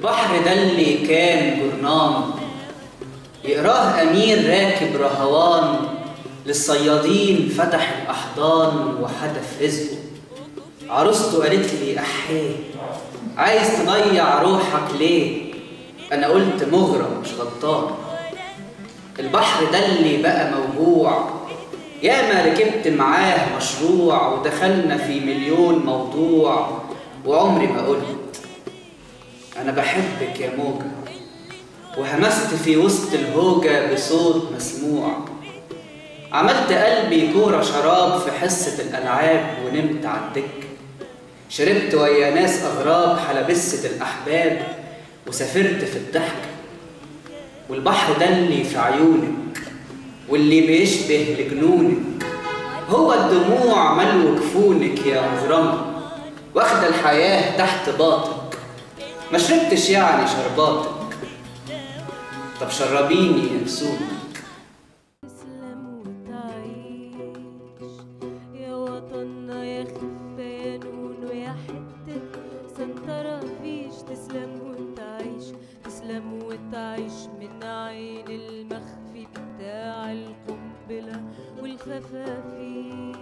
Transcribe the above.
البحر ده اللي كان جرنان يقراه أمير راكب رهوان للصيادين فتح الأحضان وحدف رزقه عروسته قالت لي أحيه عايز تضيع روحك ليه أنا قلت مغرم مش غلطان البحر ده اللي بقى موجوع ياما ركبت معاه مشروع ودخلنا في مليون موضوع وعمري ما قلت أنا بحبك يا موجة وهمست في وسط الهوجة بصوت مسموع عملت قلبي كورة شراب في حصة الألعاب ونمت على الدكة شربت ويا ناس أغراب حلبسة الأحباب وسافرت في الضحكة والبحر ده اللي في عيونك واللي بيشبه لجنونك هو الدموع ملو كفونك يا مغرمة واخدة الحياة تحت باطك ما شربتش يعني شرباتك طب شربيني ينسونك تسلم وتعيش يا وطننا يا خفة يا نونو يا حتة سنترة فيش تسلم وتعيش تسلم وتعيش من عين المخفي بتاع القنبلة والخفافيش